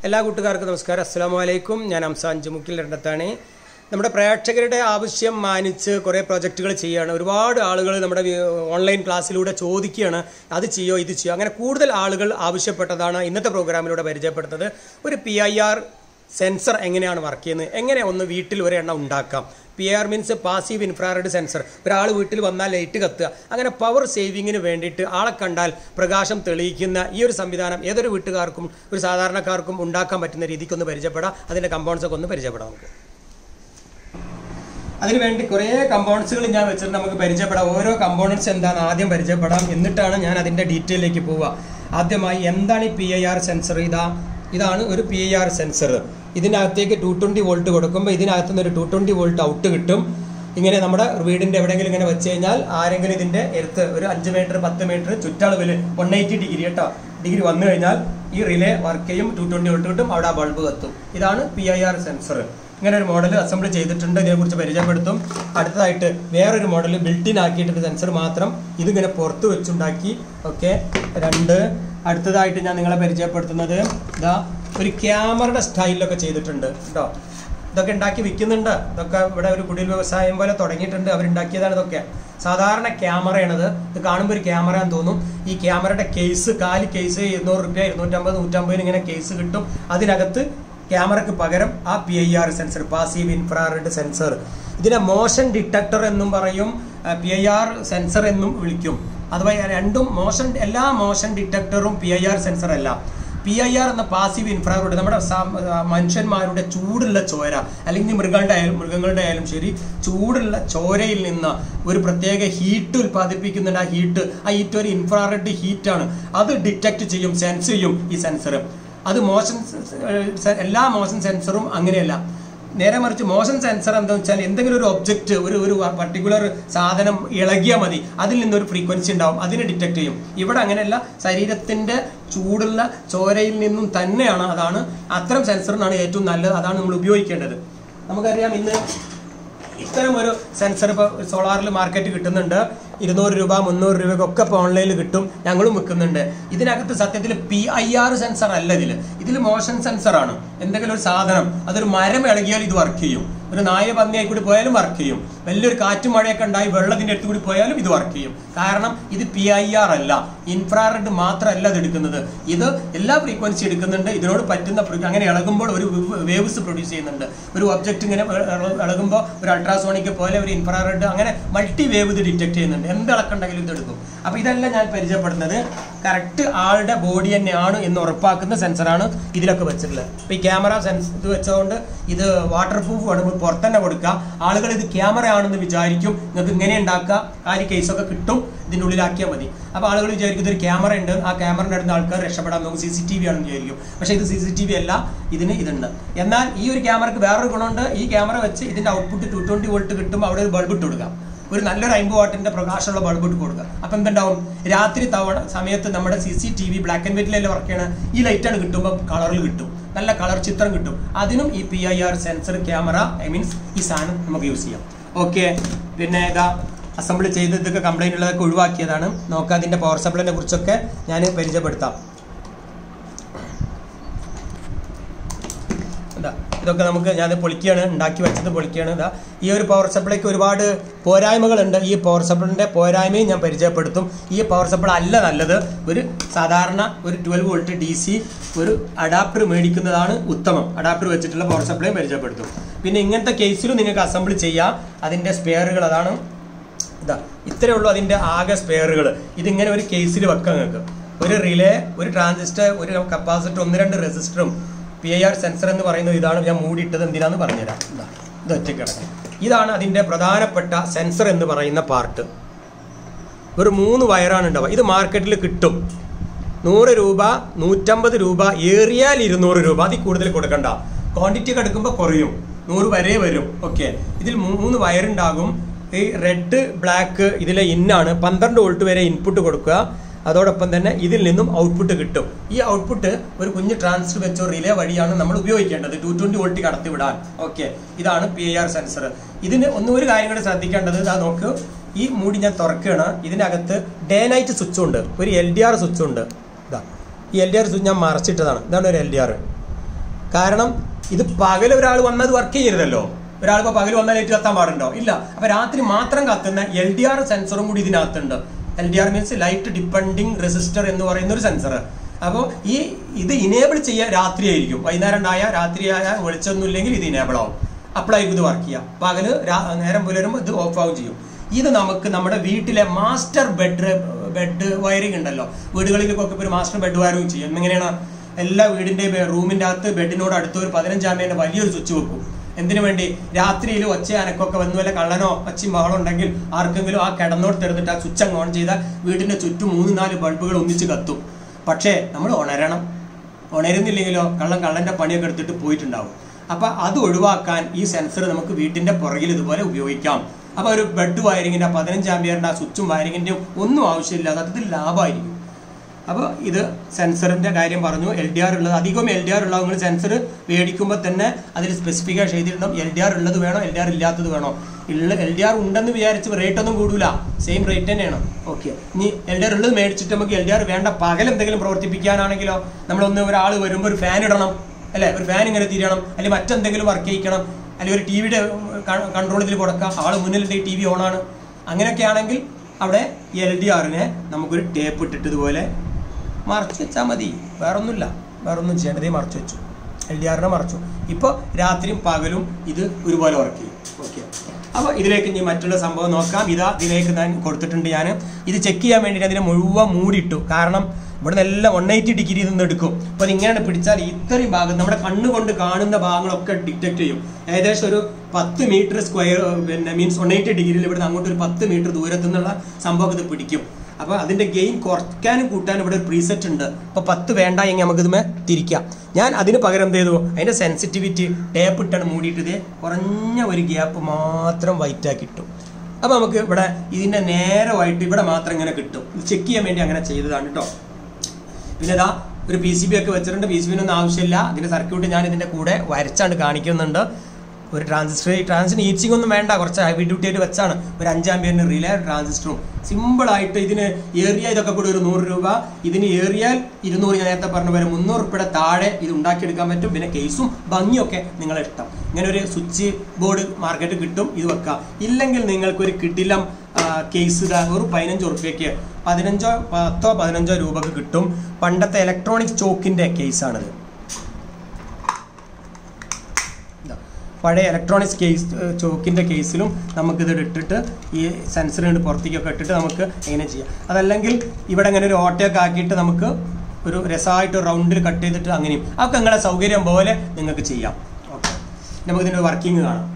എല്ലാ കൂട്ടുകാർക്കും നമസ്കാരം അസ്സാം വലൈക്കും ഞാൻ അംസാൻ ജമുക്കിൽ രണ്ടത്താണ് നമ്മുടെ പ്രേക്ഷകരുടെ ആവശ്യം മാനിച്ച് കുറേ പ്രൊജക്റ്റുകൾ ചെയ്യുകയാണ് ഒരുപാട് ആളുകൾ നമ്മുടെ വി- ഓൺലൈൻ ക്ലാസ്സിലൂടെ ചോദിക്കുകയാണ് അത് ചെയ്യോ ഇത് ചെയ്യോ അങ്ങനെ കൂടുതൽ ആളുകൾ ആവശ്യപ്പെട്ടതാണ് ഇന്നത്തെ പ്രോഗ്രാമിലൂടെ പരിചയപ്പെടുന്നത് ഒരു പി ഐ ആർ സെൻസർ എങ്ങനെയാണ് വർക്ക് ചെയ്യുന്നത് എങ്ങനെ ഒന്ന് വീട്ടിൽ ഒരെണ്ണം ഉണ്ടാക്കാം P R means passive infrared sensor ഒരാൾ വീട്ടിൽ വന്നാൽ ലൈറ്റ് കത്തുക അങ്ങനെ പവർ സേവിങ്ങിന് വേണ്ടിയിട്ട് ആളെ കണ്ടാൽ പ്രകാശം തെളിയിക്കുന്ന ഈ ഒരു സംവിധാനം ഏതൊരു വീട്ടുകാർക്കും ഒരു സാധാരണക്കാർക്കും ഉണ്ടാക്കാൻ പറ്റുന്ന രീതിക്കൊന്ന് പരിചയപ്പെടാം അതിൻ്റെ കമ്പൗണ്ട്സ് ഒക്കെ ഒന്ന് പരിചയപ്പെടാം നമുക്ക് അതിനുവേണ്ടി കുറേ കമ്പോണൻസുകൾ ഞാൻ വെച്ചിട്ട് നമുക്ക് പരിചയപ്പെടാം ഓരോ കമ്പോണൻസ് എന്താണ് ആദ്യം പരിചയപ്പെടാം എന്നിട്ടാണ് ഞാൻ അതിൻ്റെ ഡീറ്റെയിലേക്ക് പോവുക ആദ്യമായി എന്താണ് ഈ പി ഐ ആർ സെൻസർ ഇതാ ഇതാണ് ഒരു പി ഐ ആർ സെൻസർ ഇതിനകത്തേക്ക് ടു ട്വൻറ്റി വോൾട്ട് കൊടുക്കുമ്പോൾ ഇതിനകത്ത് നിന്ന് ഒരു ടു ട്വൻറ്റി വോൾട്ട് ഔട്ട് കിട്ടും ഇങ്ങനെ നമ്മുടെ വീടിൻ്റെ എവിടെയെങ്കിലും ഇങ്ങനെ വെച്ച് കഴിഞ്ഞാൽ ആരെങ്കിലും ഇതിൻ്റെ എടുത്ത് ഒരു അഞ്ച് മീറ്റർ പത്ത് മീറ്റർ ചുറ്റളവിൽ വൺ എയ്റ്റി ഡിഗ്രി കേട്ടോ ഡിഗ്രി വന്നു കഴിഞ്ഞാൽ ഈ റിലേ വർക്ക് ചെയ്യും ടു ട്വൻറ്റി വോൾട്ട് കിട്ടും അവിടെ ആ ബൾബ് കത്തും ഇതാണ് പി ഐ ആർ സെൻസർ ഇങ്ങനെ ഒരു മോഡൽ അസംബിൾ ചെയ്തിട്ടുണ്ട് ഇതിനെക്കുറിച്ച് പരിചയപ്പെടുത്തും അടുത്തതായിട്ട് വേറൊരു മോഡൽ ബിൽറ്റിൻ ആക്കിയിട്ടൊരു സെൻസർ മാത്രം ഇതിങ്ങനെ പുറത്ത് വെച്ചുണ്ടാക്കി ഓക്കെ രണ്ട് അടുത്തതായിട്ട് ഞാൻ നിങ്ങളെ പരിചയപ്പെടുത്തുന്നത് ഇതാ ഒരു ക്യാമറയുടെ സ്റ്റൈലിലൊക്കെ ചെയ്തിട്ടുണ്ട് കേട്ടോ ഇതൊക്കെ ഉണ്ടാക്കി വിൽക്കുന്നുണ്ട് ഇതൊക്കെ ഇവിടെ ഒരു കുടിൽ വ്യവസായം പോലെ തുടങ്ങിയിട്ടുണ്ട് അവരുണ്ടാക്കിയതാണ് ഇതൊക്കെ സാധാരണ ക്യാമറയാണിത് ഇത് കാണുമ്പോൾ ഒരു ക്യാമറ എന്ന് തോന്നും ഈ ക്യാമറയുടെ കേസ് കാല് കേസ് ഇരുന്നൂറ് റുപ്യ ഇരുന്നൂറ്റമ്പത് നൂറ്റമ്പതിന് ഇങ്ങനെ കേസ് കിട്ടും അതിനകത്ത് ക്യാമറയ്ക്ക് പകരം ആ P I R sensor passive infrared sensor ഇതിനെ മോഷൻ ഡിറ്റക്ടർ എന്നും പറയും പി ഐ ആർ സെൻസർ എന്നും വിളിക്കും അഥവാ രണ്ടും മോഷൻ എല്ലാ മോഷൻ ഡിറ്റക്ടറും പി ഐ ആർ സെൻസർ അല്ല പി ഐ ആർ എന്ന പാസീവ് ഇൻഫ്രാറെഡ് നമ്മുടെ സാ- ആ മനുഷ്യന്മാരുടെ ചൂടുള്ള ചോര അല്ലെങ്കിൽ മൃഗങ്ങളുടെ ആയാലും മൃഗങ്ങളുടെ ആയാലും ശരി ചൂടുള്ള ചോരയിൽ നിന്ന് ഒരു പ്രത്യേക ഹീറ്റ് ഉൽപ്പാദിപ്പിക്കുന്നുണ്ട് ആ ഹീറ്റ് ആ ഹീറ്റ് ഒരു ഇൻഫ്രാറെഡ് ഹീറ്റാണ് അത് ഡിറ്റക്ട് ചെയ്യും സെൻസ് ചെയ്യും ഈ സെൻസർ അത് മോഷൻ സെ- എല്ലാ മോഷൻ സെൻസറും അങ്ങനെയല്ല നേരെ മറിച്ച് മോഷൻ സെൻസർ എന്താണെന്ന് വെച്ചാൽ എന്തെങ്കിലും ഒരു ഒബ്ജക്റ്റ് ഒരു ഒരു പർട്ടിക്കുലർ സാധനം ഇളകിയാൽ മതി അതിൽ നിന്നൊരു ഫ്രീക്വൻസി ഉണ്ടാവും അതിനെ ഡിറ്റക്ട് ചെയ്യും ഇവിടെ അങ്ങനെയല്ല ശരീരത്തിന്റെ ചൂടുള്ള ചോരയിൽ നിന്നും തന്നെയാണ് അതാണ് അത്തരം സെൻസറിനാണ് ഏറ്റവും നല്ലത് അതാണ് നമ്മൾ ഉപയോഗിക്കേണ്ടത് നമുക്കറിയാം ഇന്ന് ഇത്തരം ഒരു സെൻസർ ഇപ്പോൾ സോളാറിൽ മാർക്കറ്റ് കിട്ടുന്നുണ്ട് ഇരുന്നൂറ് രൂപ മുന്നൂറ് രൂപയ്ക്കൊക്കെ ഇപ്പോൾ ഓൺലൈനിൽ കിട്ടും ഞങ്ങളും വിൽക്കുന്നുണ്ട് ഇതിനകത്ത് സത്യത്തിൽ പി ഐ ആർ സെൻസർ അല്ല ഇതിൽ ഇതിൽ മോഷൻ സെൻസറാണ് എന്തെങ്കിലും ഒരു സാധനം അതൊരു മരം ഇളകിയാൽ ഇത് വർക്ക് ചെയ്യും ഒരു നായ പന്നിയായി കൂടി പോയാലും വർക്ക് ചെയ്യും വലിയൊരു കാറ്റും മഴയൊക്കെ ഉണ്ടായി വെള്ളത്തിൻ്റെ അടുത്ത് കൂടി പോയാലും ഇത് വർക്ക് ചെയ്യും കാരണം ഇത് പി ഐ ആർ അല്ല ഇൻഫ്രാറെഡ് മാത്രമല്ല ഇത് എടുക്കുന്നത് ഇത് എല്ലാ ഫ്രീക്വൻസി എടുക്കുന്നുണ്ട് ഇതിനോട് പറ്റുന്ന ഫ്രീ- അങ്ങനെ ഇളകുമ്പോൾ ഒരു വേവ്സ് പ്രൊഡ്യൂസ് ചെയ്യുന്നുണ്ട് ഒരു ഒബ്ജക്റ്റ് ഇങ്ങനെ ഇള- ഇളകുമ്പോൾ ഒരു അൾട്രാസോണിക് പോലെ ഒരു ഇൻഫ്രാറെഡ് അങ്ങനെ മൾട്ടി വേവ് ഇത് ഡിറ്റക്ട് ചെയ്യുന്നുണ്ട് എന്ത് ഇളക്കുണ്ടെങ്കിലും ഇത് എടുക്കും അപ്പോൾ ഇതെല്ലാം ഞാൻ പരിചയപ്പെടുന്നത് കറക്റ്റ് ആളുടെ ബോഡി തന്നെയാണ് എന്ന് ഉറപ്പാക്കുന്ന സെൻസറാണ് ഇതിലൊക്കെ വെച്ചിട്ടുള്ളത് ഇപ്പോൾ ഈ ക്യാമറ സെൻസ് ഇത് വെച്ചതുകൊണ്ട് ഇത് വാട്ടർ പ്രൂഫ് ആണ് നമ്മൾ പുറത്ത് തന്നെ കൊടുക്കുക ആളുകൾ ഇത് ക്യാമറ ആണെന്ന് വിചാരിക്കും നിങ്ങൾക്ക് ഇങ്ങനെ ഉണ്ടാക്കുക ആ ഒരു കേസൊക്കെ കിട്ടും ഇതിൻ്റെ ഉള്ളിലാക്കിയാൽ മതി അപ്പോൾ ആളുകൾ വിചാരിക്കും ഇതൊരു ക്യാമറ ഉണ്ട് ആ ക്യാമറയുടെ അടുത്ത് ആൾക്കാർ രക്ഷപ്പെടാൻ നോക്കും സി സി ടി വി ആണെന്ന് വിചാരിക്കും പക്ഷേ ഇത് സി സി ടി വി അല്ല ഇതിന് ഇതുണ്ട് എന്നാൽ ഈ ഒരു ക്യാമറക്ക് വേറൊരു ഗുണമുണ്ട് ഈ ക്യാമറ വെച്ച് ഇതിൻ്റെ ഔട്ട്പുട്ട് ടു ട്വൻറ്റി വോൾട്ട് കിട്ടുമ്പോൾ അവിടെ ഒരു ബൾബ് ഇട്ട് കൊടുക്കാം ഒരു നല്ലൊരു അമ്പത് വാട്ടിന്റെ പ്രകാശമുള്ള ബൾബ് ഇട്ട് കൊടുക്കുക അപ്പം എന്തുണ്ടാവും രാത്രി തവണ സമയത്ത് നമ്മുടെ C C T V black and വൈറ്റിലല്ലേ വർക്ക് ചെയ്യണം ഈ ലൈറ്റാണ് കിട്ടുമ്പോൾ കളറിൽ കിട്ടും നല്ല കളർ ചിത്രം കിട്ടും അതിനും ഈ P I R sensor camera I means ഈ സാധനം നമുക്ക് യൂസ് ചെയ്യാം ഓക്കെ പിന്നെ ഇതാ അസംബിൾ ചെയ്ത് ഇതൊക്കെ കംപ്ലൈൻറ്റ് ഉള്ളതൊക്കെ ഒഴിവാക്കിയതാണ് നോക്കാം അതിൻ്റെ പവർ സപ്ലൈനെ കുറിച്ചൊക്കെ ഞാൻ പരിചയപ്പെടുത്താം ഇതാ ഇതൊക്കെ നമുക്ക് ഞാൻ പൊളിക്കുകയാണ് ഉണ്ടാക്കി വെച്ചത് പൊളിക്കുകയാണ് ഇതാ ഈ ഒരു പവർ സപ്ലൈക്ക് ഒരുപാട് പോരായ്മകളുണ്ട് ഈ പവർ സപ്ലൈൻ്റെ പോരായ്മയും ഞാൻ പരിചയപ്പെടുത്തും ഈ പവർ സപ്ലൈ അല്ല നല്ലത് ഒരു സാധാരണ ഒരു ട്വൽവ് വോൾട്ട് ഡി സി ഒരു അഡാപ്റ്റർ മേടിക്കുന്നതാണ് ഉത്തമം അഡാപ്റ്റർ വെച്ചിട്ടുള്ള പവർ സപ്ലൈയും പരിചയപ്പെടുത്തും പിന്നെ ഇങ്ങനത്തെ കേസിലും നിങ്ങൾക്ക് അസംബിൾ ചെയ്യാം അതിൻ്റെ സ്പെയറുകൾ അതാണ് ഇതാ ഇത്രയേ ഉള്ളൂ അതിൻ്റെ ആകെ സ്പെയറുകൾ ഇതിങ്ങനെ ഒരു കേസിൽ വെക്കാം നിങ്ങൾക്ക് ഒരു റിലേ ഒരു ട്രാൻസിസ്റ്റർ ഒരു കപ്പാസിറ്റർ ഒന്ന് രണ്ട് റെസിസ്റ്ററും പി ഐ ആർ സെൻസർ എന്ന് പറയുന്നത് ഇതാണ് ഞാൻ മൂടിയിട്ടത് എന്തിനാന്ന് പറഞ്ഞുതരാം ഇതാ ഇത് ഒറ്റയ്ക്ക് കിടക്കും ഇതാണ് അതിൻ്റെ പ്രധാനപ്പെട്ട സെൻസർ എന്ന് പറയുന്ന പാർട്ട് ഒരു മൂന്ന് വയറാണ് ഉണ്ടാവുക ഇത് മാർക്കറ്റിൽ കിട്ടും നൂറ് രൂപ നൂറ്റമ്പത് രൂപ ഏറിയാൽ ഇരുന്നൂറ് രൂപ അതിൽ കൂടുതൽ കൊടുക്കണ്ട ക്വാണ്ടിറ്റി ഒക്കെ എടുക്കുമ്പോൾ കുറയും നൂറ് വരെ വരും ഓക്കെ ഇതിൽ മൂന്ന് വയറുണ്ടാകും ഈ റെഡ് ബ്ലാക്ക് ഇതിലെ ഇന്നാണ് പന്ത്രണ്ട് വോൾട്ട് വരെ ഇൻപുട്ട് കൊടുക്കുക അതോടൊപ്പം തന്നെ ഇതിൽ നിന്നും ഔട്ട്പുട്ട് കിട്ടും ഈ ഔട്ട്പുട്ട് ഒരു കുഞ്ഞ് ട്രാൻസ്ഫർ വെച്ചോ റിലേ വഴിയാണ് നമ്മൾ ഉപയോഗിക്കേണ്ടത് ടു ട്വൻറ്റി വോൾട്ട് കടത്തി വിടാൻ ഓക്കെ ഇതാണ് പി ഐ ആർ സെൻസർ ഇതിന് ഒന്നും ഒരു കാര്യം കൂടി ശ്രദ്ധിക്കേണ്ടത് ഇതാ നോക്ക് ഈ മൂടി ഞാൻ തുറക്കുകയാണ് ഇതിനകത്ത് ഡേ നൈറ്റ് സ്വിച്ച് ഉണ്ട് ഒരു എൽ ഡി ആർ സ്വിച്ച് ഉണ്ട് ഇതാ ഈ എൽ ഡി ആർ സ്വിച്ച് ഞാൻ മറച്ചിട്ടതാണ് ഇതാണ് ഒരു എൽ ഡി ആർ കാരണം ഇത് പകൽ ഒരാൾ വന്നത് വർക്ക് ചെയ്യരുതല്ലോ ഒരാൾ ഇപ്പോൾ പകൽ വന്നാൽ ലൈറ്റ് കത്താൻ പാടുണ്ടോ ഇല്ല അപ്പൊ രാത്രി മാത്രം കത്തുന്ന എൽ ഡി ആർ സെൻസറും കൂടി ഇതിനകത്തുണ്ട് L D R means light depending resistor എന്ന് പറയുന്ന ഒരു സെൻസർ അപ്പോൾ ഈ ഇത് ഇനേബിൾ ചെയ്യാൻ രാത്രിയായിരിക്കും വൈകുന്നേരം ഉണ്ടായാൽ രാത്രിയായ വെളിച്ചൊന്നും ഇല്ലെങ്കിൽ ഇത് ഇനേബിൾ ആവും അപ്പോഴായിരിക്കും ഇത് വർക്ക് ചെയ്യുക പകല് രാ- നേരം പുലരുമ്പോൾ ഇത് ഓഫ് ആവും ചെയ്യും ഇത് നമുക്ക് നമ്മുടെ വീട്ടിലെ മാസ്റ്റർ ബെഡ് ബെഡ് വയറിംഗ് ഉണ്ടല്ലോ വീടുകളിലൊക്കെ ഇപ്പോൾ ഒരു മാസ്റ്റർ ബെഡ് വയറിംഗ് ചെയ്യും എങ്ങനെയാണ് എല്ലാ വീടിന്റെ റൂമിന്റെ അകത്ത് ബെഡിനോട് അടുത്ത് ഒരു പതിനഞ്ച് ആമ്പേന്റെ വലിയൊരു സ്വിച്ച് വെക്കും എന്തിനു വേണ്ടി രാത്രിയിൽ ഒച്ച അനക്കൊക്കെ വന്നു വല്ല കള്ളനോ ഒച്ചയും ബഹളം ഉണ്ടെങ്കിൽ ആർക്കെങ്കിലും ആ കിടന്നോട് തെടുത്തിട്ട് ആ സ്വിച്ച് അങ്ങ് ഓൺ ചെയ്താൽ വീടിന്റെ ചുറ്റും മൂന്ന് നാല് ബൾബുകൾ ഒന്നിച്ച് കത്തും പക്ഷേ നമ്മൾ ഉണരണം ഉണരുന്നില്ലെങ്കിലോ കള്ളൻ കള്ളന്റെ പണിയൊക്കെ എടുത്തിട്ട് പോയിട്ടുണ്ടാവും അപ്പൊ അത് ഒഴിവാക്കാൻ ഈ സെൻസർ നമുക്ക് വീട്ടിന്റെ പുറകിൽ ഇതുപോലെ ഉപയോഗിക്കാം അപ്പൊ ഒരു ബെഡ് വയറിങ്ങിന്റെ പതിനഞ്ച് ആംബിയറിന്റെ ആ സ്വിച്ചും വയറിങ്ങിന്റെയും ഒന്നും ആവശ്യമില്ല അത് ലാഭമായിരിക്കും അപ്പോൾ ഇത് സെൻസറിന്റെ കാര്യം പറഞ്ഞു എൽ ഡി ആർ ഉള്ളത് അധികം എൽ ഡി ആർ ഉള്ള നിങ്ങൾ സെൻസർ മേടിക്കുമ്പോൾ തന്നെ അതിൽ സ്പെസിഫിക്കേഷൻ ചെയ്തിട്ടുണ്ടാവും എൽ ഡി ആർ ഉള്ളത് വേണോ എൽ ഡി ആർ ഇല്ലാത്തത് വേണോ ഉള്ള എൽ ഡി ആർ ഉണ്ടെന്ന് വിചാരിച്ച് റേറ്റ് ഒന്നും കൂടൂല സെയിം റേറ്റ് തന്നെയാണ് ഓക്കെ ഇനി എൽ ഡി ആർ ഉള്ളത് മേടിച്ചിട്ട് നമുക്ക് എൽ ഡി ആർ വേണ്ട പകൽ എന്തെങ്കിലും പ്രവർത്തിപ്പിക്കാനാണെങ്കിലോ നമ്മളൊന്ന് ഒരാൾ വരുമ്പോൾ ഒരു ഫാൻ ഇടണം അല്ലെ ഒരു ഫാൻ ഇങ്ങനെ തിരിയണം അല്ലെങ്കിൽ മറ്റെന്തെങ്കിലും വർക്ക് ചെയ്യിക്കണം അല്ലെങ്കിൽ ഒരു ടി വിയുടെ കൺട്രോൾ ഇതിൽ കൊടുക്കാം ആൾ മുന്നിലുണ്ട് ടി വി ഓണാണ് അങ്ങനെയൊക്കെ ആണെങ്കിൽ അവിടെ എൽ ഡി ആറിനെ നമുക്കൊരു ടേപ്പ് ഇട്ടിട്ട് ഇതുപോലെ മറച്ചു വെച്ചാൽ മതി വേറൊന്നുമില്ല വേറൊന്നും ചെയ്യേണ്ടത് ദേ മറച്ചു വെച്ചു എൽ ഡി ആറിനെ മറച്ചു ഇപ്പോൾ രാത്രിയും പകലും ഇത് ഒരുപോലെ വർക്ക് ചെയ്യും ഓക്കെ അപ്പോൾ ഇതിലേക്ക് ഇനി മറ്റുള്ള സംഭവം നോക്കാം ഇതാ ഇതിലേക്ക് ഞാൻ കൊടുത്തിട്ടുണ്ട് ഞാൻ ഇത് ചെക്ക് ചെയ്യാൻ വേണ്ടിയിട്ട് അതിനെ മുഴുവൻ മൂടിയിട്ടു കാരണം ഇവിടെ എല്ലാം വൺ എയ്റ്റി ഡിഗ്രി നിന്ന് എടുക്കും അപ്പോൾ അത് ഇങ്ങനെയാണ് പിടിച്ചാൽ ഇത്രയും ഭാഗം നമ്മുടെ കണ്ണുകൊണ്ട് കാണുന്ന ഭാഗങ്ങളൊക്കെ ഡിറ്റക്ട് ചെയ്യും ഏകദേശം ഒരു പത്ത് മീറ്റർ സ്ക്വയർ പിന്നെ മീൻസ് വൺ എയ്റ്റി ഡിഗ്രിയിൽ ഇവിടുന്ന് അങ്ങോട്ട് ഒരു പത്ത് മീറ്റർ ദൂരത്തു നിന്നുള്ള സംഭവം ഇത് പിടിക്കും അപ്പോൾ അതിന്റെ ഗെയിൻ കുറയ്ക്കാനും കൂട്ടാനും ഇവിടെ ഒരു പ്രീസെറ്റ് ഉണ്ട് അപ്പോൾ പത്ത് വേണ്ട എങ്കിൽ നമുക്ക് ഇതുമേ തിരിക്കാം ഞാൻ അതിന് പകരം എന്ത് ചെയ്തു അതിന്റെ സെൻസിറ്റിവിറ്റി ടേപ്പ് ഇട്ടാണ് മൂടിയിട്ട് ഇത് കുറഞ്ഞ ഒരു ഗ്യാപ്പ് മാത്രം വൈറ്റ് ആക്കി ഇട്ടു അപ്പോൾ നമുക്ക് ഇവിടെ ഇതിന്റെ നേരമായിട്ട് ഇവിടെ മാത്രം ഇങ്ങനെ കിട്ടും ഇത് ചെക്ക് ചെയ്യാൻ വേണ്ടി അങ്ങനെ ചെയ്തതാണ് കേട്ടോ പിന്നെ ഇതാ ഒരു പി സി ബി ഒക്കെ വെച്ചിട്ടുണ്ട് പി സി ബിനൊന്നും ആവശ്യമില്ല ഇതിന്റെ സർക്യൂട്ട് ഞാൻ ഇതിന്റെ കൂടെ വരച്ചാണ്ട് കാണിക്കുന്നുണ്ട് ഒരു ട്രാൻസിസ്റ്റർ ട്രാൻസിന് ഈച്ചിങ് ഒന്നും വേണ്ട കുറച്ച് ഹെവി ഡ്യൂട്ടി ആയിട്ട് വെച്ചാണ് ഒരു അഞ്ചാം റിലേ ട്രാൻസിസ്റ്ററും സിമ്പിൾ ആയിട്ട് ഇതിന് ഏറിയ ഇതൊക്കെ കൂടി ഒരു നൂറ് രൂപ ഇതിന് ഏറിയാൽ ഇരുന്നൂറ് ഞാൻ നേരത്തെ പറഞ്ഞ പോലെ മുന്നൂറ് രൂപയുടെ താഴെ ഇത് ഉണ്ടാക്കിയെടുക്കാൻ പറ്റും പിന്നെ കേസും ഭംഗിയൊക്കെ നിങ്ങളെ ഇഷ്ടം ഇങ്ങനെ ഒരു സ്വിച്ച് ബോർഡ് മാർക്കറ്റ് കിട്ടും ഇത് വെക്കാം ഇല്ലെങ്കിൽ നിങ്ങൾക്ക് ഒരു കിടിലം കേസ് ഇതാ ഒരു പതിനഞ്ച് ഉറുപ്പ്യക്ക് പതിനഞ്ചോ പത്തോ പതിനഞ്ചോ രൂപക്ക് കിട്ടും പണ്ടത്തെ ഇലക്ട്രോണിക് ചോക്കിന്റെ കേസാണിത് ഇതാ. പഴയ ഇലക്ട്രോണിക്സ് കേസ് ചോക്കിന്റെ കേസിലും നമുക്കിത് ഇട്ടിട്ട് ഈ സെൻസറിന് പുറത്തേക്കൊക്കെ ഇട്ടിട്ട് നമുക്ക് എങ്ങനെ ചെയ്യാം അതല്ലെങ്കിൽ ഇവിടെ ഇങ്ങനെ ഒരു ഓട്ടയൊക്കെ ആക്കിയിട്ട് നമുക്ക് ഒരു രസമായിട്ട് റൗണ്ടിൽ കട്ട് ചെയ്തിട്ട് അങ്ങനെയും അതൊക്കെ നിങ്ങളെ സൗകര്യം പോലെ നിങ്ങൾക്ക് ചെയ്യാം ഓക്കെ നമുക്കിതിൻ്റെ വർക്കിംഗ് കാണാം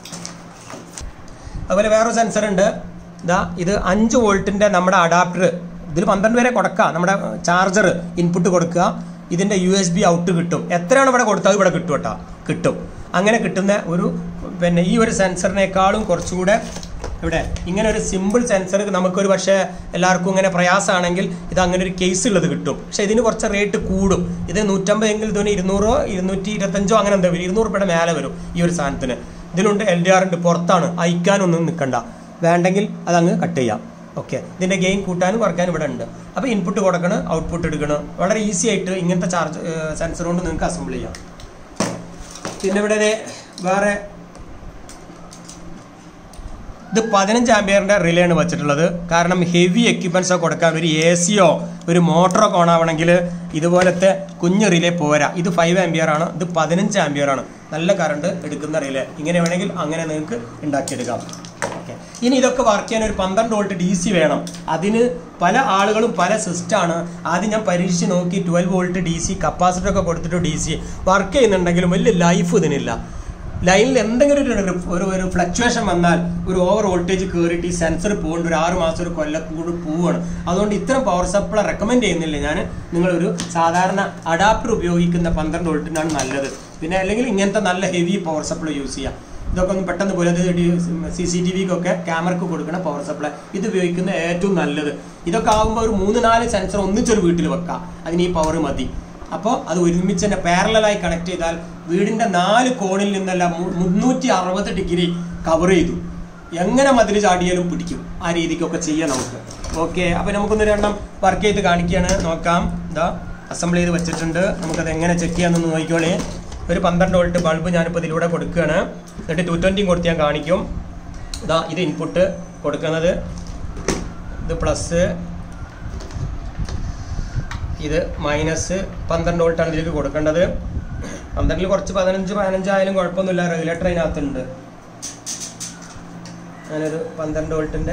അതുപോലെ വേറൊരു സെൻസർ ഉണ്ട് ഇതാ ഇത് അഞ്ച് വോൾട്ടിന്റെ നമ്മുടെ അഡാപ്റ്റർ ഇതിൽ പന്ത്രണ്ട് വരെ കൊടുക്കാം നമ്മുടെ ചാർജർ ഇൻപുട്ട് കൊടുക്കുക ഇതിന്റെ യു എസ് ബി ഔട്ട് കിട്ടും എത്രയാണ് ഇവിടെ കൊടുത്തത് ഇവിടെ കിട്ടും കേട്ടോ കിട്ടും അങ്ങനെ കിട്ടുന്ന ഒരു പിന്നെ ഈ ഒരു സെൻസറിനേക്കാളും കുറച്ചുകൂടെ ഇവിടെ ഇങ്ങനെ ഒരു സിമ്പിൾ സെൻസർ നമുക്കൊരു പക്ഷേ എല്ലാവർക്കും ഇങ്ങനെ പ്രയാസമാണെങ്കിൽ ഇത് അങ്ങനെ ഒരു കേസ് ഉള്ളത് കിട്ടും പക്ഷേ ഇതിന് കുറച്ച് റേറ്റ് കൂടും ഇത് നൂറ്റമ്പത് എങ്കിൽ ഇതിന് ഇരുന്നൂറോ ഇരുന്നൂറ്റി ഇരുപത്തഞ്ചോ അങ്ങനെ എന്താ വരും ഇരുന്നൂറ് രൂപയുടെ മേലെ വരും ഈ ഒരു സാധനത്തിന് ഇതിലുണ്ട് എൽ ഡി ആർ ഉണ്ട് പുറത്താണ് അയക്കാനൊന്നും നിൽക്കണ്ട വേണ്ടെങ്കിൽ അതങ്ങ് കട്ട് ചെയ്യാം ഓക്കെ ഇതിന്റെ ഗെയിൻ കൂട്ടാനും കുറയ്ക്കാനും ഇവിടെ ഉണ്ട് അപ്പോൾ ഇൻപുട്ട് കൊടുക്കണം ഔട്ട്പുട്ട് എടുക്കണം വളരെ ഈസി ആയിട്ട് ഇങ്ങനത്തെ ചാർജ് സെൻസർ കൊണ്ട് നിങ്ങൾക്ക് അസംബിൾ ചെയ്യാം പിന്നെ ഇവിടെ ദേ വേറെ ഇത് പതിനഞ്ച് ആംബിയറിന്റെ റിലേ ആണ് വെച്ചിട്ടുള്ളത് കാരണം ഹെവി എക്യുപ്മെന്റ്സ് ഒക്കെ കൊടുക്കാൻ ഒരു എ സിയോ ഒരു മോട്ടറോ ഓൺ ആവണമെങ്കിൽ ഇതുപോലത്തെ കുഞ്ഞ് റിലേ പോരാ ഇത് ഫൈവ് ആംബിയർ ആണ് ഇത് പതിനഞ്ച് ആംബിയർ ആണ് നല്ല കറണ്ട് എടുക്കുന്ന റിലേ ഇങ്ങനെ വേണമെങ്കിൽ അങ്ങനെ നിങ്ങൾക്ക് ഉണ്ടാക്കിയെടുക്കാം ഓക്കെ ഇനി ഇതൊക്കെ വർക്ക് ചെയ്യാൻ ഒരു പന്ത്രണ്ട് വോൾട്ട് ഡി സി വേണം അതിന് പല ആളുകളും പല സിസ്റ്റമാണ് ആദ്യം ഞാൻ പരീക്ഷിച്ച് നോക്കി twelve volt D C capacitor ഒക്കെ കൊടുത്തിട്ട് ഡി സി വർക്ക് ചെയ്യുന്നുണ്ടെങ്കിലും വലിയ ലൈഫ് ഇതിനില്ല ലൈനിൽ എന്തെങ്കിലും ഒരു റിഫ്- ഒരു ഒരു ഫ്ലക്ച്വേഷൻ വന്നാൽ ഒരു ഓവർ വോൾട്ടേജ് കയറിയിട്ട് ഈ സെൻസർ പോകുന്നുണ്ട് ഒരു ആറ് മാസം ഒരു കൊല്ലം കൂടി പോവുകയാണ് അതുകൊണ്ട് ഇത്തരം പവർ സപ്ലൈ റെക്കമെൻഡ് ചെയ്യുന്നില്ല ഞാൻ നിങ്ങളൊരു സാധാരണ അഡാപ്റ്റർ ഉപയോഗിക്കുന്ന പന്ത്രണ്ട് വോൾട്ടിനാണ് നല്ലത് പിന്നെ അല്ലെങ്കിൽ ഇങ്ങനത്തെ നല്ല ഹെവി പവർ സപ്ലൈ യൂസ് ചെയ്യാം ഇതൊക്കെ ഒന്ന് പെട്ടെന്ന് പോലെ സി സി ടി വിക്കൊക്കെ ക്യാമറക്ക് കൊടുക്കുന്ന പവർ സപ്ലൈ ഇത് ഉപയോഗിക്കുന്ന ഏറ്റവും നല്ലത് ഇതൊക്കെ ആകുമ്പോൾ ഒരു മൂന്ന് നാല് സെൻസർ ഒന്നിച്ചൊരു വീട്ടിൽ വെക്കാം അതിന് ഈ പവർ മതി അപ്പോൾ അത് ഒരുമിച്ച് തന്നെ പാരലായി കണക്ട് ചെയ്താൽ വീടിന്റെ നാല് കോണിൽ നിന്നല്ല മു- മുന്നൂറ്റി അറുപത് ഡിഗ്രി കവർ ചെയ്തു എങ്ങനെ മതിൽ ചാടിയാലും പിടിക്കും ആ രീതിക്കൊക്കെ ചെയ്യാം നമുക്ക് ഓക്കെ അപ്പൊ നമുക്കൊന്ന് രണ്ടെണ്ണം വർക്ക് ചെയ്ത് കാണിക്കുകയാണ് നോക്കാം ഇതാ അസംബിൾ ചെയ്ത് വെച്ചിട്ടുണ്ട് നമുക്കത് എങ്ങനെ ചെക്ക് ചെയ്യാമെന്ന് നോക്കിക്കോളേ ഒരു പന്ത്രണ്ട് വോൾട്ട് ബൾബ് ഞാനിപ്പോൾ ഇതിലൂടെ കൊടുക്കുകയാണ് എന്നിട്ട് ടു ട്വൻറ്റിയും കൊടുത്ത് ഞാൻ കാണിക്കും ഇതാ ഇത് ഇൻപുട്ട് കൊടുക്കുന്നത് ഇത് പ്ലസ് ഇത് മൈനസ് പന്ത്രണ്ട് വോൾട്ടാണ് ഇതിലേക്ക് കൊടുക്കേണ്ടത് പന്ത്രണ്ടിൽ കുറച്ച് പതിനഞ്ച് പതിനഞ്ചായാലും കുഴപ്പമൊന്നുമില്ല റെഗുലേറ്റർ അതിനകത്തുണ്ട് ഞാനൊരു പന്ത്രണ്ട് വോൾട്ടിൻ്റെ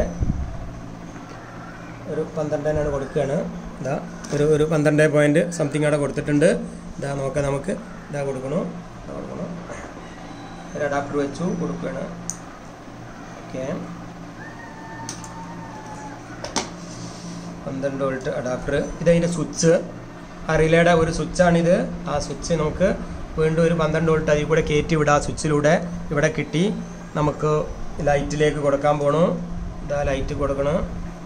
ഒരു പന്ത്രണ്ട് തന്നെയാണ് കൊടുക്കുകയാണ് ഇതാ ഒരു ഒരു പന്ത്രണ്ട് പോയിൻറ്റ് സംതിങ് അവിടെ കൊടുത്തിട്ടുണ്ട് ഇതാ നോക്കാം നമുക്ക് ഇതാ കൊടുക്കണു ഇതാ കൊടുക്കണം ഒരു അഡാപ്റ്റർ വെച്ചു കൊടുക്കുകയാണ് ഓക്കെ പന്ത്രണ്ട് വോൾട്ട് അഡാപ്റ്റർ ഇതതിൻ്റെ സ്വിച്ച് ആ റിലേയുടെ ഒരു സ്വിച്ചാണിത് ആ സ്വിച്ച് നമുക്ക് വീണ്ടും ഒരു പന്ത്രണ്ട് വോൾട്ട് അതിൽ കൂടെ കയറ്റി വിടുക ആ സ്വിച്ചിലൂടെ ഇവിടെ കിട്ടി നമുക്ക് ലൈറ്റിലേക്ക് കൊടുക്കാൻ പോണു ഇതാ ലൈറ്റ് കൊടുക്കണം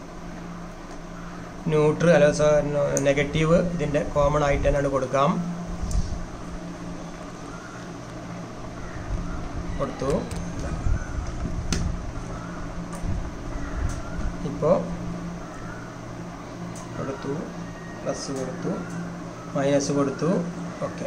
ന്യൂട്രൽ അല്ല നെഗറ്റീവ് ഇതിൻ്റെ കോമൺ ആയിട്ട് തന്നെയാണ് കൊടുക്കാം കൊടുത്തു ഇപ്പോൾ കൊടുത്തു പ്ലസ് കൊടുത്തു മൈനസ് കൊടുത്തു ഓക്കെ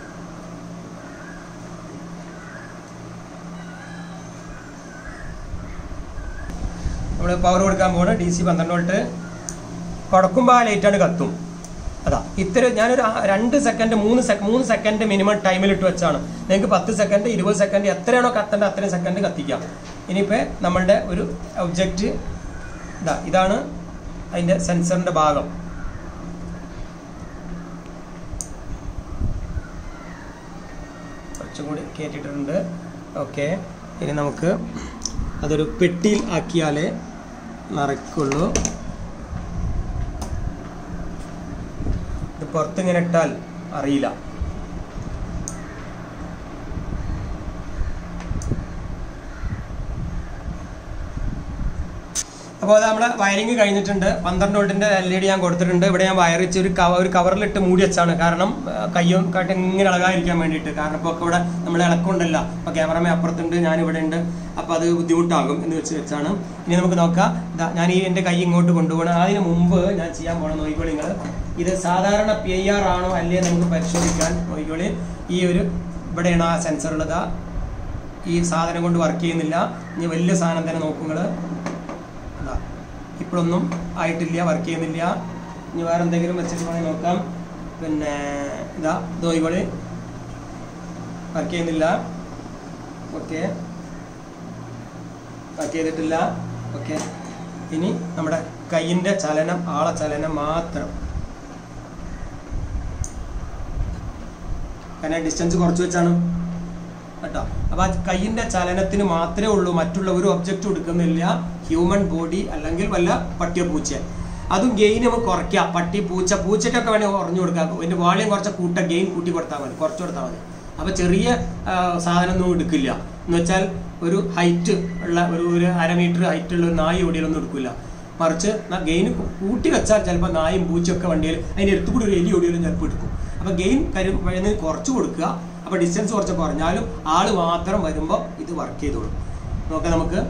നമ്മൾ പവർ കൊടുക്കാൻ പോകണം ഡി സി പന്ത്രണ്ട് വോൾട്ട് കൊടുക്കുമ്പോൾ ആ ലൈറ്റാണ് കത്തും അതാ ഇത്ര ഞാനൊരു ആ- രണ്ട് സെക്കൻഡ് മൂന്ന് സെക്ക മൂന്ന് സെക്കൻഡ് മിനിമം ടൈമിൽ ഇട്ട് വെച്ചാണ് നിങ്ങൾക്ക് പത്ത് സെക്കൻഡ് ഇരുപത് സെക്കൻഡ് എത്രയാണോ കത്തേണ്ടത് അത്രയും സെക്കൻഡ് കത്തിക്കാം ഇനിയിപ്പോൾ നമ്മളുടെ ഒരു ഒബ്ജക്റ്റ് ഇതാ ഇതാണ് അതിൻ്റെ സെൻസറിൻ്റെ ഭാഗം കുറച്ചും കൂടി കയറ്റിയിട്ടുണ്ട് ഓക്കെ ഇനി നമുക്ക് അതൊരു പെട്ടിയിൽ ആക്കിയാലേ നിറയ്ക്കുള്ളൂ ഇത് പുറത്തിങ്ങനെ ഇട്ടാൽ അറിയില്ല അപ്പോൾ അത് നമ്മളെ വയറിങ് കഴിഞ്ഞിട്ടുണ്ട് പന്ത്രണ്ട് വോൾട്ടിന്റെ എൽ ഇ ഡി ഞാൻ കൊടുത്തിട്ടുണ്ട് ഇവിടെ ഞാൻ വയർ വെച്ച് ഒരു കവർ ഒരു കവറിലിട്ട് മൂടി വെച്ചാണ് കാരണം ആ, കയ്യും കാട്ട് ഇങ്ങനെ ഇളകാതിരിക്കാൻ വേണ്ടിയിട്ട് കാരണം ഇപ്പോൾ ഒക്കെ ഇവിടെ നമ്മൾ ഇളക്കമുണ്ടല്ല അപ്പോൾ ക്യാമറമേ അപ്പുറത്തുണ്ട് ഞാൻ ഇവിടെ ഉണ്ട് അപ്പോൾ അത് ബുദ്ധിമുട്ടാകും എന്ന് വെച്ച് വെച്ചാണ് ഇനി നമുക്ക് നോക്കാം ഇതാ ഞാൻ ഈ എൻ്റെ കൈ ഇങ്ങോട്ട് കൊണ്ടുപോകണം അതിന് മുമ്പ് ഞാൻ ചെയ്യാൻ പോകണം നോക്കിക്കോളി നിങ്ങൾ ഇത് സാധാരണ പി ഐ ആർ ആണോ അല്ലേ നമുക്ക് പരിശോധിക്കാൻ നോക്കിക്കോളി ഈ ഒരു ഇവിടെയാണ് ആ സെൻസർ ഉള്ളത് ഈ സാധനം കൊണ്ട് വർക്ക് ചെയ്യുന്നില്ല ഇനി വലിയ സാധനം തന്നെ നോക്കുങ്ങൾ ഇതാ. ഇപ്പോഴൊന്നും ആയിട്ടില്ല വർക്ക് ചെയ്യുന്നില്ല ഇനി വേറെ എന്തെങ്കിലും വെച്ചിട്ട് വേണമെങ്കിൽ നോക്കാം പിന്നെ ഇതാ ദോയികള് വർക്ക് ചെയ്യുന്നില്ല ഓക്കെ വർക്ക് ചെയ്തിട്ടില്ല ഓക്കെ ഇനി നമ്മുടെ കൈയിൻ്റെ ചലനം ആള ചലനം മാത്രം കാരണം ഡിസ്റ്റൻസ് കുറച്ച് വെച്ചാണ് കേട്ടോ അപ്പൊ ആ കൈയിന്റെ ചലനത്തിന് മാത്രമേ ഉള്ളൂ മറ്റുള്ള ഒരു ഒബ്ജക്റ്റ് എടുക്കുന്നില്ല ഹ്യൂമൻ ബോഡി അല്ലെങ്കിൽ വല്ല പട്ടിയോ പൂച്ച അതും ഗെയിൻ നമുക്ക് കുറയ്ക്കാം പട്ടി പൂച്ച പൂച്ചയ്ക്കൊക്കെ വേണമെങ്കിൽ കുറഞ്ഞു കൊടുക്കാം അതിന്റെ വാളിയം കുറച്ച് കൂട്ട ഗെയിൻ കൂട്ടി കൊടുത്താൽ മതി കുറച്ച് കൊടുത്താൽ മതി അപ്പൊ ചെറിയ ആ, സാധനമൊന്നും എടുക്കില്ല എന്ന് വെച്ചാൽ ഒരു ഹൈറ്റ് ഉള്ള ഒരു ഒരു അര മീറ്റർ ഹൈറ്റ് ഉള്ള ഒരു നായി ഓടിയാലൊന്നും എടുക്കില്ല മറിച്ച് ഗെയിൻ കൂട്ടി വെച്ചാൽ ചിലപ്പോൾ നായും പൂച്ചയൊക്കെ വണ്ടിയിൽ അതിൻ്റെ അടുത്ത് കൂടി ഒരു എലി ഓടിയാലും ചിലപ്പോൾ എടുക്കും അപ്പൊ ഗെയിൻ കരു വരുന്നതിന് കുറച്ച് കൊടുക്കുക അപ്പൊ ഡിസ്റ്റൻസ് കുറച്ച് കുറഞ്ഞാലും ആള് മാത്രം വരുമ്പോൾ ഇത് വർക്ക് ചെയ്തോളും നോക്കാം നമുക്ക്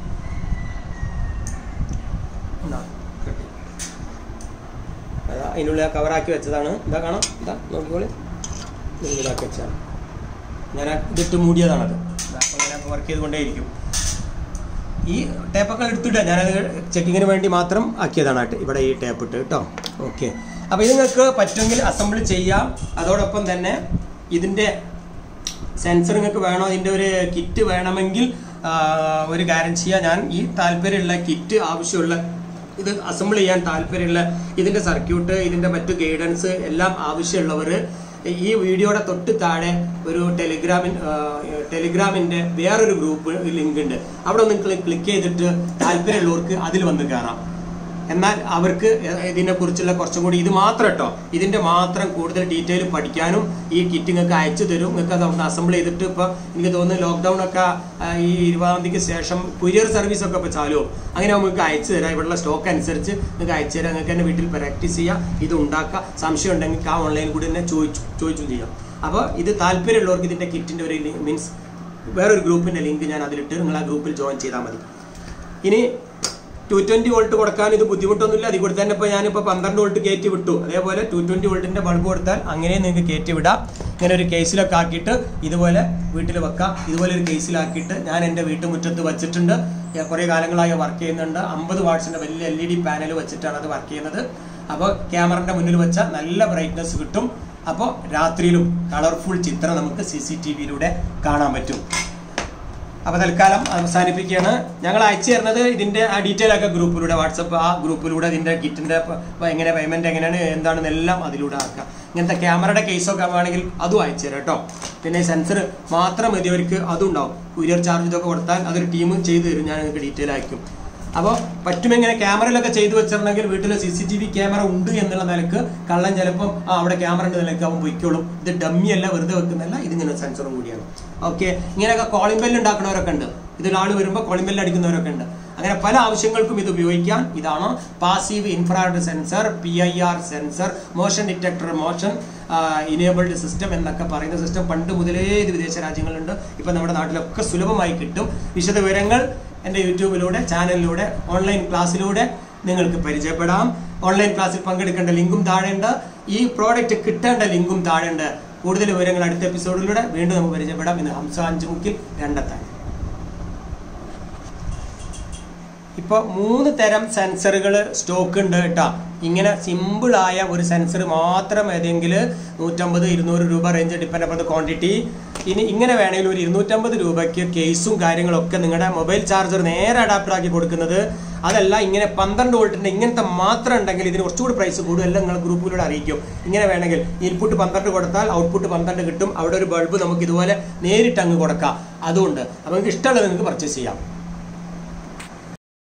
ഇതാ, കിട്ടി. അതാ അതിനുള്ളിൽ കവറാക്കി വെച്ചതാണ് ഇതാ കാണാം ഇതാ നോക്കിക്കോളി ഇതിലാക്കി വെച്ചാണ് ഞാൻ ആ ഇതിട്ട് മൂടിയതാണത് ഇതാ, അപ്പൊ അങ്ങനെ വർക്ക് ചെയ്തുകൊണ്ടേയിരിക്കും ഈ ടേപ്പൊക്കെ എടുത്തിട്ട് ഞാനത് ചെക്കിങ്ങിന് വേണ്ടി മാത്രം ആക്കിയതാണ് ആട്ട് ഇവിടെ ഈ ടേപ്പ് ഇട്ട് കേട്ടോ ഓക്കെ അപ്പോൾ ഇത് നിങ്ങൾക്ക് പറ്റുമെങ്കിൽ അസംബിൾ ചെയ്യാം അതോടൊപ്പം തന്നെ ഇതിൻ്റെ സെൻസർ നിങ്ങൾക്ക് വേണോ ഇതിൻ്റെ ഒരു കിറ്റ് വേണമെങ്കിൽ ആ, ഒരു കാര്യം ചെയ്യാം ഞാൻ ഈ താല്പര്യമുള്ള കിറ്റ് ആവശ്യമുള്ള ഇത് അസംബിൾ ചെയ്യാൻ താല്പര്യമുള്ള ഇതിൻ്റെ സർക്യൂട്ട് ഇതിൻ്റെ മറ്റു ഗൈഡൻസ് എല്ലാം ആവശ്യമുള്ളവർ ഈ വീഡിയോയുടെ തൊട്ട് താഴെ ഒരു ടെലിഗ്രാമിൻ ടെലിഗ്രാമിൻ്റെ വേറൊരു ഗ്രൂപ്പ് ലിങ്ക് ഉണ്ട് അവിടെ ഒന്ന് ക്ലിക്ക് ചെയ്തിട്ട് താല്പര്യമുള്ളവർക്ക് അതിൽ വന്ന് കയറാം എന്നാൽ അവർക്ക് ഇതിനെ കുറിച്ചുള്ള കുറച്ചും കൂടി ഇത് മാത്രം കേട്ടോ ഇതിന്റെ മാത്രം കൂടുതൽ ഡീറ്റെയിൽ പഠിക്കാനും ഈ കിറ്റ് നിങ്ങൾക്ക് അയച്ചു തരും നിങ്ങൾക്ക് അത് അവിടെ അസംബിൾ ചെയ്തിട്ട് ഇപ്പോൾ എനിക്ക് തോന്നുന്നു ലോക്ക്ഡൗൺ ഒക്കെ ആ, ഈ ഇരുപതാം തീയതിക്ക് ശേഷം കൊറിയർ സർവീസ് ഒക്കെ ഇപ്പോൾ ചാലുവും അങ്ങനെ നിങ്ങൾക്ക് അയച്ചു തരാം ഇവിടെയുള്ള സ്റ്റോക്ക് അനുസരിച്ച് നിങ്ങൾക്ക് അയച്ചു തരാം നിങ്ങൾക്ക് തന്നെ വീട്ടിൽ പ്രാക്ടീസ് ചെയ്യാം ഇത് ഉണ്ടാക്കാം സംശയം ഉണ്ടെങ്കിൽ ആ ഓൺലൈൻ കൂടി തന്നെ ചോദിച്ചു ചോദിച്ചു ചെയ്യാം അപ്പോൾ ഇത് താല്പര്യമുള്ളവർക്ക് ഇതിന്റെ കിറ്റിന്റെ ഒരു മീൻസ് വേറൊരു ഗ്രൂപ്പിന്റെ ലിങ്ക് ഞാൻ അതിലിട്ട് നിങ്ങൾ ആ ഗ്രൂപ്പിൽ ജോയിൻ ചെയ്താൽ മതി ഇനി ടു ട്വന്റി വോൾട്ട് കൊടുക്കാൻ ഇത് ബുദ്ധിമുട്ടൊന്നുമില്ല അതിൽ കൂടെ തന്നെ ഇപ്പോൾ ഞാനിപ്പോൾ പന്ത്രണ്ട് വോൾട്ട് കയറ്റി വിട്ടു അതേപോലെ ടു ട്വന്റി വോൾട്ടിന്റെ ബൾബ് കൊടുത്താൽ അങ്ങനെ നിങ്ങൾക്ക് കയറ്റി വിടാം ഇങ്ങനെ ഒരു കേസിലൊക്കെ ആക്കിയിട്ട് ഇതുപോലെ വീട്ടിൽ വെക്കാം ഇതുപോലെ ഒരു കേസിലാക്കിയിട്ട് ഞാൻ എൻ്റെ വീട്ടുമുറ്റത്ത് വെച്ചിട്ടുണ്ട് ഞാൻ കുറേ കാലങ്ങളായി വർക്ക് ചെയ്യുന്നുണ്ട് അമ്പത് വാട്ട്സിന്റെ വലിയ എൽ ഇ ഡി പാനൽ വെച്ചിട്ടാണ് അത് വർക്ക് ചെയ്യുന്നത് അപ്പോൾ ക്യാമറന്റെ മുന്നിൽ വെച്ചാൽ നല്ല ബ്രൈറ്റ്നസ് കിട്ടും അപ്പോൾ രാത്രിയിലും കളർഫുൾ ചിത്രം നമുക്ക് സി സി ടി വിയിലൂടെ കാണാൻ പറ്റും അപ്പൊ തൽക്കാലം അവസാനിപ്പിക്കുകയാണ് ഞങ്ങൾ അയച്ചു തരുന്നത് ഇതിന്റെ ആ ഡീറ്റെയിൽ ഒക്കെ ഗ്രൂപ്പിലൂടെ വാട്സപ്പ് ആ ഗ്രൂപ്പിലൂടെ ഇതിന്റെ കിറ്റിന്റെ പ- പ- എങ്ങനെ പേയ്മെന്റ് എങ്ങനെയാണ് എന്താണെന്ന് എല്ലാം അതിലൂടെ ആക്കുക ഇങ്ങനത്തെ ക്യാമറയുടെ കേസൊക്കെ വേണമെങ്കിൽ അതും അയച്ചു തരാം കേട്ടോ പിന്നെ സെൻസർ മാത്രം മതി അവർക്ക് അതും ഉണ്ടാവും കുരിയർ ചാർജ് ഇതൊക്കെ കൊടുത്താൽ അതൊരു ടീം ചെയ്തു തരും ഞാൻ നിങ്ങൾക്ക് ഡീറ്റെയിൽ അയക്കും അപ്പോൾ പറ്റുമെങ്ങനെ ക്യാമറയിലൊക്കെ ചെയ്തു വെച്ചിട്ടുണ്ടെങ്കിൽ വീട്ടിൽ C C T V camera ഉണ്ട് എന്നുള്ള നിലക്ക് കള്ളൻ ചിലപ്പം ആ അവിടെ ക്യാമറ ഉണ്ട് നിലക്ക് അവൻ പൊയ്ക്കോളും ഇത് ഡമ്മി അല്ല വെറുതെ വെക്കുന്നതല്ല ഇതിങ്ങനെ സെൻസറും കൂടിയാണ് ഓക്കെ ഇങ്ങനെയൊക്കെ കോളിംഗ് ബെല്ല് ഉണ്ടാക്കുന്നവരൊക്കെ ഉണ്ട് ഇതിലൊരാൾ വരുമ്പോൾ കോളിംഗ് ബെല്ല് അടിക്കുന്നവരൊക്കെ ഉണ്ട് അങ്ങനെ പല ആവശ്യങ്ങൾക്കും ഇത് ഉപയോഗിക്കാം ഇതാണ് passive infrared sensor P I R sensor motion detector motion enabled system എന്നൊക്കെ പറയുന്ന സിസ്റ്റം പണ്ട് മുതലേ ഇത് വിദേശ രാജ്യങ്ങളുണ്ട് ഇപ്പം നമ്മുടെ നാട്ടിലൊക്കെ സുലഭമായി കിട്ടും വിശദ വിവരങ്ങൾ എൻ്റെ യൂട്യൂബിലൂടെ ചാനലിലൂടെ ഓൺലൈൻ ക്ലാസ്സിലൂടെ നിങ്ങൾക്ക് പരിചയപ്പെടാം ഓൺലൈൻ ക്ലാസ്സിൽ പങ്കെടുക്കേണ്ട ലിങ്കും താഴെയുണ്ട് ഈ പ്രോഡക്റ്റ് കിട്ടേണ്ട ലിങ്കും താഴെയുണ്ട് കൂടുതൽ വിവരങ്ങൾ അടുത്ത എപ്പിസോഡിലൂടെ വീണ്ടും നമുക്ക് പരിചയപ്പെടാം ഇന്ന് ഹംസ അഞ്ചുമുക്കിൽ രണ്ടത്തായി ഇപ്പോൾ മൂന്ന് തരം സെൻസറുകൾ സ്റ്റോക്ക് ഉണ്ട് കേട്ടോ ഇങ്ങനെ സിമ്പിളായ ഒരു സെൻസർ മാത്രം ഏതെങ്കിലും നൂറ്റമ്പത് ഇരുന്നൂറ് രൂപ റേഞ്ച് ഡിപ്പെൻഡ് അപ്പോൾ ക്വാണ്ടിറ്റി ഇനി ഇങ്ങനെ വേണമെങ്കിൽ ഒരു ഇരുന്നൂറ്റമ്പത് രൂപയ്ക്ക് കേസും കാര്യങ്ങളൊക്കെ നിങ്ങളുടെ മൊബൈൽ ചാർജർ നേരെ അഡാപ്റ്റർ ആക്കി കൊടുക്കുന്നത് അതല്ല ഇങ്ങനെ പന്ത്രണ്ട് വോൾട്ടിന്റെ ഇങ്ങനത്തെ മാത്രം ഉണ്ടെങ്കിൽ ഇതിന് കുറച്ചുകൂടി പ്രൈസ് കൂടും എല്ലാം നിങ്ങൾ ഗ്രൂപ്പിലൂടെ അറിയിക്കും ഇങ്ങനെ വേണമെങ്കിൽ ഇൻപുട്ട് പന്ത്രണ്ട് കൊടുത്താൽ ഔട്ട്പുട്ട് പന്ത്രണ്ട് കിട്ടും അവിടെ ഒരു ബൾബ് നമുക്ക് ഇതുപോലെ നേരിട്ട് അങ്ങ് കൊടുക്കാം അതുകൊണ്ട് അപ്പോൾ നിങ്ങൾക്ക് ഇഷ്ടമുള്ളത് നിങ്ങൾക്ക് പർച്ചേസ് ചെയ്യാം